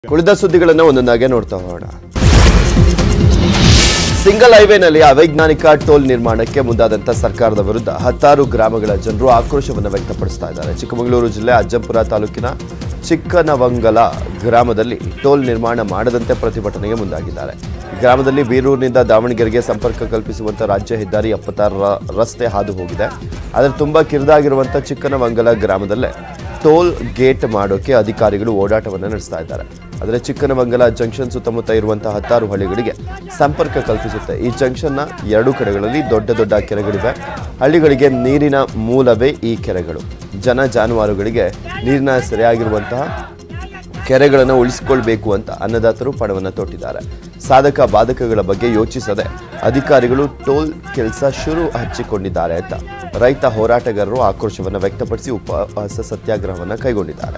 ಉಳಿದ ಸುದ್ದಿಗಳನ್ನು ಒಂದೊಂದಾಗೆ ನೋಡ್ತಾ ಹೋಗೋಣ ಸಿಂಗಲ್ ಹೈವೇನಲ್ಲಿ ಅವೈಜ್ಞಾನಿಕ ಟೋಲ್ ನಿರ್ಮಾಣಕ್ಕೆ ಮುಂದಾದಂತ ಸರ್ಕಾರದ ವಿರುದ್ಧ ಹತ್ತಾರು ಗ್ರಾಮಗಳ ಜನರು ಆಕ್ರೋಶವನ್ನು ವ್ಯಕ್ತಪಡಿಸ್ತಾ ಇದ್ದಾರೆ ಚಿಕ್ಕಮಗಳೂರು ಜಿಲ್ಲೆ ಅಜ್ಜಂಪುರ ತಾಲೂಕಿನ ಚಿಕ್ಕನವಂಗಲ ಗ್ರಾಮದಲ್ಲಿ ಟೋಲ್ ನಿರ್ಮಾಣ ಮಾಡದಂತೆ ಪ್ರತಿಭಟನೆಗೆ ಮುಂದಾಗಿದ್ದಾರೆ ಗ್ರಾಮದಲ್ಲಿ ಬೀರೂರಿನಿಂದ ದಾವಣಗೆರೆಗೆ ಸಂಪರ್ಕ ಕಲ್ಪಿಸುವಂತ ರಾಜ್ಯ ಹೆದ್ದಾರಿ ಎಪ್ಪತ್ತಾರರ ರಸ್ತೆ ಹಾದು ಹೋಗಿದೆ ಆದರೆ ತುಂಬಾ ಕಿರಿದಾಗಿರುವಂತ ಚಿಕ್ಕನವಂಗಲ ಗ್ರಾಮದಲ್ಲೇ ಟೋಲ್ ಗೇಟ್ ಮಾಡೋಕೆ ಅಧಿಕಾರಿಗಳು ಓಡಾಟವನ್ನು ನಡೆಸ್ತಾ ಇದ್ದಾರೆ ಆದರೆ ಚಿಕ್ಕನಮಂಗಲ ಜಂಕ್ಷನ್ ಸುತ್ತಮುತ್ತ ಇರುವಂತಹ ಹತ್ತಾರು ಹಳ್ಳಿಗಳಿಗೆ ಸಂಪರ್ಕ ಕಲ್ಪಿಸುತ್ತೆ ಈ ಜಂಕ್ಷನ್ನ ಎರಡು ಕಡೆಗಳಲ್ಲಿ ದೊಡ್ಡ ದೊಡ್ಡ ಕೆರೆಗಳಿವೆ ಹಳ್ಳಿಗಳಿಗೆ ನೀರಿನ ಮೂಲವೇ ಈ ಕೆರೆಗಳು ಜನ ಜಾನುವಾರುಗಳಿಗೆ ನೀರಿನ ಸರಿಯಾಗಿರುವಂತಹ ಕೆರೆಗಳನ್ನು ಉಳಿಸಿಕೊಳ್ಬೇಕು ಅಂತ ಅನ್ನದಾತರು ಪಣವನ್ನು ತೊಟ್ಟಿದ್ದಾರೆ ಸಾಧಕ ಬಾಧಕಗಳ ಬಗ್ಗೆ ಯೋಚಿಸದೆ ಅಧಿಕಾರಿಗಳು ಟೋಲ್ ಕೆಲಸ ಶುರು ಹಚ್ಚಿಕೊಂಡಿದ್ದಾರೆ ಅಂತ ರೈತ ಹೋರಾಟಗಾರರು ಆಕ್ರೋಶವನ್ನು ವ್ಯಕ್ತಪಡಿಸಿ ಉಪವಾಸ ಸತ್ಯಾಗ್ರಹವನ್ನು ಕೈಗೊಂಡಿದ್ದಾರೆ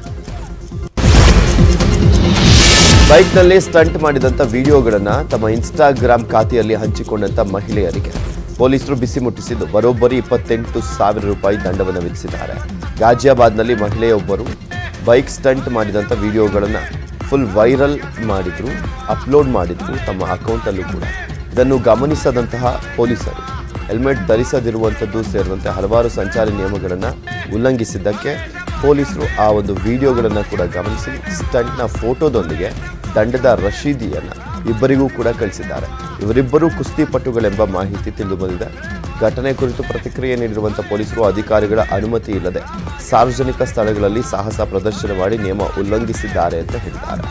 ಬೈಕ್ನಲ್ಲಿ ಸ್ಟಂಟ್ ಮಾಡಿದಂಥ ವಿಡಿಯೋಗಳನ್ನ ತಮ್ಮ ಇನ್ಸ್ಟಾಗ್ರಾಮ್ ಖಾತೆಯಲ್ಲಿ ಹಂಚಿಕೊಂಡಂತ ಮಹಿಳೆಯರಿಗೆ ಪೊಲೀಸರು ಬಿಸಿ ಮುಟ್ಟಿಸಿದ್ದು ಬರೋಬ್ಬರಿ ಇಪ್ಪತ್ತೆಂಟು ಸಾವಿರ ರೂಪಾಯಿ ದಂಡವನ್ನು ವಿಧಿಸಿದ್ದಾರೆ ಗಾಜಿಯಾಬಾದ್ನಲ್ಲಿ ಮಹಿಳೆಯೊಬ್ಬರು ಬೈಕ್ ಸ್ಟಂಟ್ ಮಾಡಿದಂಥ ವಿಡಿಯೋಗಳನ್ನು ಫುಲ್ ವೈರಲ್ ಮಾಡಿದ್ರು ಅಪ್ಲೋಡ್ ಮಾಡಿದ್ರು ತಮ್ಮ ಅಕೌಂಟಲ್ಲೂ ಕೂಡ ಇದನ್ನು ಗಮನಿಸದಂತಹ ಪೊಲೀಸರು ಹೆಲ್ಮೆಟ್ ಧರಿಸದಿರುವಂಥದ್ದು ಸೇರಿದಂತೆ ಹಲವಾರು ಸಂಚಾರಿ ನಿಯಮಗಳನ್ನು ಉಲ್ಲಂಘಿಸಿದ್ದಕ್ಕೆ ಪೊಲೀಸರು ಆ ಒಂದು ವಿಡಿಯೋಗಳನ್ನು ಕೂಡ ಗಮನಿಸಿ ಸ್ಟಂಟ್ನ ಫೋಟೋದೊಂದಿಗೆ ದಂಡದ ರಶೀದಿಯನ್ನು ಇಬ್ಬರಿಗೂ ಕೂಡ ಕಳಿಸಿದ್ದಾರೆ ಇವರಿಬ್ಬರು ಕುಸ್ತಿಪಟುಗಳೆಂಬ ಮಾಹಿತಿ ತಿಳಿದು ಬಂದಿದೆ ಘಟನೆ ಕುರಿತು ಪ್ರತಿಕ್ರಿಯೆ ನೀಡಿರುವಂಥ ಪೊಲೀಸರು ಅಧಿಕಾರಿಗಳ ಅನುಮತಿ ಇಲ್ಲದೆ ಸಾರ್ವಜನಿಕ ಸ್ಥಳಗಳಲ್ಲಿ ಸಾಹಸ ಪ್ರದರ್ಶನ ಮಾಡಿ ನಿಯಮ ಉಲ್ಲಂಘಿಸಿದ್ದಾರೆ ಅಂತ ಹೇಳಿದ್ದಾರೆ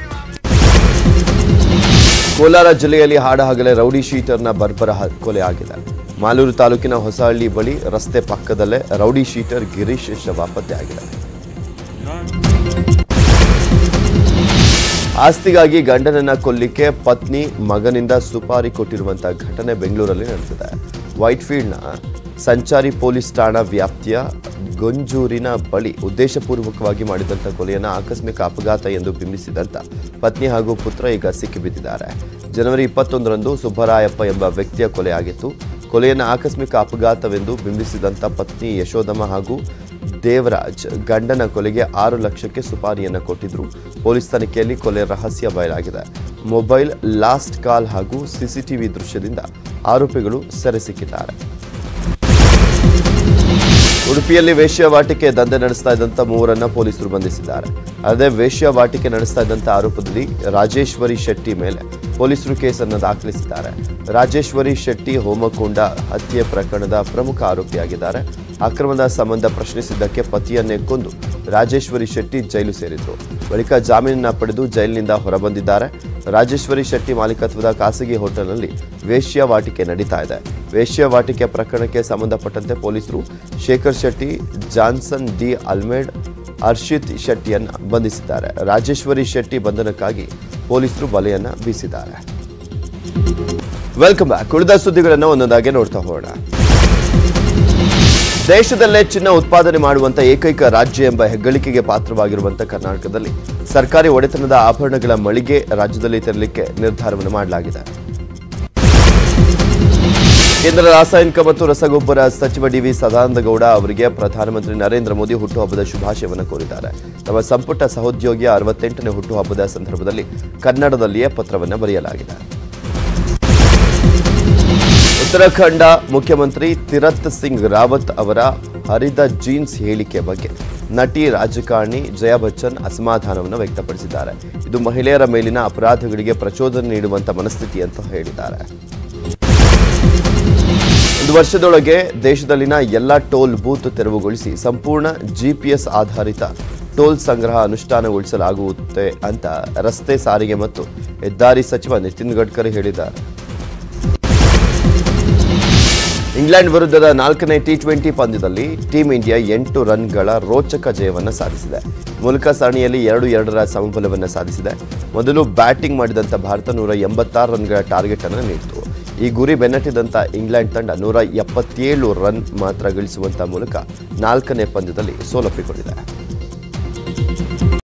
ಕೋಲಾರ ಜಿಲ್ಲೆಯಲ್ಲಿ ಹಾಡಹಗಲೇ ರೌಡಿ ಶೀಟರ್ನ ಬರ್ಬರ ಹ- ಕೊಲೆ ಆಗಿದೆ ಮಾಲೂರು ತಾಲೂಕಿನ ಹೊಸಹಳ್ಳಿ ಬಳಿ ರಸ್ತೆ ಪಕ್ಕದಲ್ಲೇ ರೌಡಿ ಶೀಟರ್ ಗಿರೀಶ್ ಶವ ಪತ್ತೆಯಾಗಿದೆ ಆಸ್ತಿಗಾಗಿ ಗಂಡನನ್ನ ಕೊಲ್ಲಿಕ್ಕೆ ಪತ್ನಿ ಮಗನಿಂದ ಸುಪಾರಿ ಕೊಟ್ಟಿರುವಂತಹ ಘಟನೆ ಬೆಂಗಳೂರಲ್ಲಿ ನಡೆದಿದೆ ವೈಟ್ಫೀಲ್ಡ್ನ ಸಂಚಾರಿ ಪೊಲೀಸ್ ಠಾಣಾ ವ್ಯಾಪ್ತಿಯ ಗೊಂಜೂರಿನ ಬಳಿ ಉದ್ದೇಶಪೂರ್ವಕವಾಗಿ ಮಾಡಿದಂಥ ಕೊಲೆಯನ್ನು ಆಕಸ್ಮಿಕ ಅಪಘಾತ ಎಂದು ಬಿಂಬಿಸಿದಂತ ಪತ್ನಿ ಹಾಗೂ ಪುತ್ರ ಈಗ ಸಿಕ್ಕಿಬಿದ್ದಿದ್ದಾರೆ ಜನವರಿ ಇಪ್ಪತ್ತೊಂದರಂದು ಸುಬ್ಬರಾಯಪ್ಪ ಎಂಬ ವ್ಯಕ್ತಿಯ ಕೊಲೆಯಾಗಿತ್ತು ಕೊಲೆಯನ್ನು ಆಕಸ್ಮಿಕ ಅಪಘಾತವೆಂದು ಬಿಂಬಿಸಿದಂಥ ಪತ್ನಿ ಯಶೋಧಮ್ಮ ಹಾಗೂ ದೇವರಾಜ್ ಗಂಡನ ಕೊಲೆಗೆ ಆರು ಲಕ್ಷಕ್ಕೆ ಸುಪಾರಿಯನ್ನು ಕೊಟ್ಟಿದ್ರು ಪೊಲೀಸ್ ತನಿಖೆಯಲ್ಲಿ ಕೊಲೆ ರಹಸ್ಯ ಬಯಲಾಗಿದೆ ಮೊಬೈಲ್ ಲಾಸ್ಟ್ ಕಾಲ್ ಹಾಗೂ ಸಿಸಿಟಿವಿ ದೃಶ್ಯದಿಂದ ಆರೋಪಿಗಳು ಸೆರೆ ಸಿಕ್ಕಿದ್ದಾರೆ ಉಡುಪಿಯಲ್ಲಿ ವೇಶ್ಯಾವಾಟಿಕೆ ದಂಧೆ ನಡೆಸ್ತಾ ಇದ್ದಂಥ ಮೂವರನ್ನ ಪೊಲೀಸರು ಬಂಧಿಸಿದ್ದಾರೆ ಅಲ್ಲದೆ ವೇಶ್ಯಾವಾಟಿಕೆ ನಡೆಸ್ತಾ ಇದ್ದಂಥ ಆರೋಪದಲ್ಲಿ ರಾಜೇಶ್ವರಿ ಶೆಟ್ಟಿ ಮೇಲೆ ಪೊಲೀಸರು ಕೇಸನ್ನು ದಾಖಲಿಸಿದ್ದಾರೆ ರಾಜೇಶ್ವರಿ ಶೆಟ್ಟಿ ಹೋಮಕೊಂಡ ಹತ್ಯೆ ಪ್ರಕರಣದ ಪ್ರಮುಖ ಆರೋಪಿಯಾಗಿದ್ದಾರೆ ಅಕ್ರಮದ ಸಂಬಂಧ ಪ್ರಶ್ನಿಸಿದ್ದಕ್ಕೆ ಪತಿಯನ್ನೇ ಕೊಂದು ರಾಜೇಶ್ವರಿ ಶೆಟ್ಟಿ ಜೈಲು ಸೇರಿದ್ರು ಬಳಿಕ ಜಾಮೀನನ್ನ ಪಡೆದು ಜೈಲಿನಿಂದ ಹೊರಬಂದಿದ್ದಾರೆ ರಾಜೇಶ್ವರಿ ಶೆಟ್ಟಿ ಮಾಲೀಕತ್ವದ ಖಾಸಗಿ ಹೋಟೆಲ್ನಲ್ಲಿ ವೇಶ್ಯಾವಾಟಿಕೆ ನಡೀತಾ ಇದೆ ವೇಶ್ಯಾವಾಟಿಕೆ ಪ್ರಕರಣಕ್ಕೆ ಸಂಬಂಧಪಟ್ಟಂತೆ ಪೊಲೀಸರು Shekhar Shetty Johnson D Almeida Harshith ಶೆಟ್ಟಿಯನ್ನ ಬಂಧಿಸಿದ್ದಾರೆ ರಾಜೇಶ್ವರಿ ಶೆಟ್ಟಿ ಬಂಧನಕ್ಕಾಗಿ ಪೊಲೀಸರು ಬಲೆಯನ್ನ ಬೀಸಿದ್ದಾರೆ ವೆಲ್ಕಮ್ ಬ್ಯಾಕ್ ಉಳಿದ ಸುದ್ದಿಗಳನ್ನು ಒಂದೊಂದಾಗೆ ನೋಡ್ತಾ ಹೋಗೋಣ ದೇಶದಲ್ಲೇ ಚಿನ್ನ ಉತ್ಪಾದನೆ ಮಾಡುವಂತ ಏಕೈಕ ರಾಜ್ಯ ಎಂಬ ಹೆಗ್ಗಳಿಕೆಗೆ ಪಾತ್ರವಾಗಿರುವಂತ ಕರ್ನಾಟಕದಲ್ಲಿ ಸರ್ಕಾರಿ ಒಡೆತನದ ಆಭರಣಗಳ ಮಳಿಗೆ ರಾಜ್ಯದಲ್ಲಿ ತೆರಲಿಕ್ಕೆ ನಿರ್ಧಾರವನ್ನು ಮಾಡಲಾಗಿದೆ ಕೇಂದ್ರ ರಾಸಾಯನಿಕ ಮತ್ತು ರಸಗೊಬ್ಬರ ಸಚಿವ ಡಿ ವಿ ಸದಾನಂದಗೌಡ ಅವರಿಗೆ ಪ್ರಧಾನಮಂತ್ರಿ ನರೇಂದ್ರ ಮೋದಿ ಹುಟ್ಟುಹಬ್ಬದ ಶುಭಾಶಯವನ್ನು ಕೋರಿದ್ದಾರೆ ತಮ್ಮ ಸಂಪುಟ ಸಹೋದ್ಯೋಗಿಯ ಅರವತ್ತೆಂಟನೇ ಹುಟ್ಟುಹಬ್ಬದ ಸಂದರ್ಭದಲ್ಲಿ ಕನ್ನಡದಲ್ಲಿಯೇ ಪತ್ರವನ್ನು ಬರೆಯಲಾಗಿದೆ ಉತ್ತರಾಖಂಡ ಮುಖ್ಯಮಂತ್ರಿ ತಿರತ್ ಸಿಂಗ್ ರಾವತ್ ಅವರ ಹರಿದ ಜೀನ್ಸ್ ಹೇಳಿಕೆ ಬಗ್ಗೆ ನಟಿ ರಾಜಕಾರಣಿ ಜಯಾ ಬಚ್ಚನ್ ಅಸಮಾಧಾನವನ್ನು ವ್ಯಕ್ತಪಡಿಸಿದ್ದಾರೆ ಇದು ಮಹಿಳೆಯರ ಮೇಲಿನ ಅಪರಾಧಗಳಿಗೆ ಪ್ರಚೋದನೆ ನೀಡುವಂತ ಮನಸ್ಥಿತಿ ಅಂತ ಹೇಳಿದ್ದಾರೆ ಒಂದು ವರ್ಷದೊಳಗೆ ದೇಶದಲ್ಲಿನ ಎಲ್ಲ ಟೋಲ್ ಬೂತ್ ತೆರವುಗೊಳಿಸಿ ಸಂಪೂರ್ಣ ಜಿಪಿಎಸ್ ಆಧಾರಿತ ಟೋಲ್ ಸಂಗ್ರಹ ಅನುಷ್ಠಾನಗೊಳಿಸಲಾಗುತ್ತದೆ ಅಂತ ರಸ್ತೆ ಸಾರಿಗೆ ಮತ್ತು ಹೆದ್ದಾರಿ ಸಚಿವ ನಿತಿನ್ ಗಡ್ಕರಿ ಹೇಳಿದ್ದಾರೆ ಇಂಗ್ಲೆಂಡ್ ವಿರುದ್ಧದ ನಾಲ್ಕನೇ ಟಿ ಟ್ವೆಂಟಿ ಪಂದ್ಯದಲ್ಲಿ ಟೀಂ ಇಂಡಿಯಾ ಎಂಟು ರನ್ಗಳ ರೋಚಕ ಜಯವನ್ನು ಸಾಧಿಸಿದೆ ಮೂಲಕ ಸರಣಿಯಲ್ಲಿ ಎರಡು ಎರಡರ ಸಮಬಲವನ್ನು ಸಾಧಿಸಿದೆ ಮೊದಲು ಬ್ಯಾಟಿಂಗ್ ಮಾಡಿದಂಥ ಭಾರತ ನೂರ ಎಂಬತ್ತಾರು ರನ್ಗಳ ಟಾರ್ಗೆಟ್ ಅನ್ನು ನೀಡಿತು ಈ ಗುರಿ ಬೆನ್ನಟ್ಟಿದಂಥ ಇಂಗ್ಲೆಂಡ್ ತಂಡ ನೂರ ಎಪ್ಪತ್ತೇಳು ರನ್ ಮಾತ್ರ ಗಳಿಸುವಂತ ಮೂಲಕ ನಾಲ್ಕನೇ ಪಂದ್ಯದಲ್ಲಿ ಸೋಲಪ್ಪಿಕೊಂಡಿದೆ